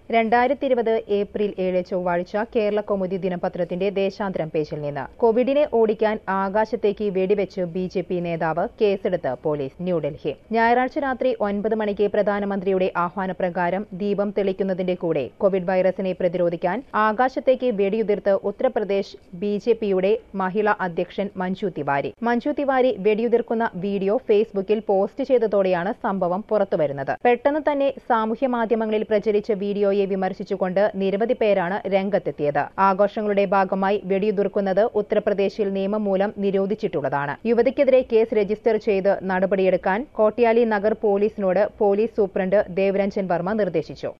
രണ്ടായിരത്തി ഇരുപത് ഏപ്രിൽ ഏഴ് ചൊവ്വാഴ്ച കേരള കൗമുദി ദിനപത്രത്തിന്റെ ദേശാന്തരം പേജിൽ നിന്ന് കോവിഡിനെ ഓടിക്കാൻ ആകാശത്തേക്ക് വെടിവെച്ച് ബി ജെ പി നേതാവ് കേസെടുത്ത് പോലീസ് ന്യൂഡൽഹി ഞായറാഴ്ച രാത്രി ഒൻപത് മണിക്ക് പ്രധാനമന്ത്രിയുടെ ആഹ്വാനപ്രകാരം ദീപം തെളിക്കുന്നതിന്റെ കൂടെ കോവിഡ് വൈറസിനെ പ്രതിരോധിക്കാൻ ആകാശത്തേക്ക് വെടിയുതിർത്ത് ഉത്തർപ്രദേശ് ബി ജെ പിയുടെ മഹിളാ അധ്യക്ഷൻ മഞ്ജു തിവാരി മഞ്ജു തിവാരി വെടിയുതിർക്കുന്ന വീഡിയോ ഫേസ്ബുക്കിൽ പോസ്റ്റ് ചെയ്തതോടെയാണ് സംഭവം പുറത്തുവരുന്നത് പെട്ടെന്ന് തന്നെ സാമൂഹ്യ മാധ്യമങ്ങളിൽ പ്രചരിച്ച വീഡിയോയെ വിമർശിച്ചുകൊണ്ട് നിരവധി പേരാണ് രംഗത്തെത്തിയത് ആഘോഷങ്ങളുടെ ഭാഗമായി വെടിയുതിർക്കുന്നത് ഉത്തർപ്രദേശിൽ നിയമം മൂലം നിരോധിച്ചിട്ടുള്ളതാണ് യുവതിക്കെതിരെ കേസ് രജിസ്റ്റർ ചെയ്ത് നടപടിയെടുക്കാൻ കോട്യാലി നഗർ പോലീസിനോട് പോലീസ് സൂപ്രണ്ട് ദേവരഞ്ജൻ വർമ്മ നിർദ്ദേശിച്ചു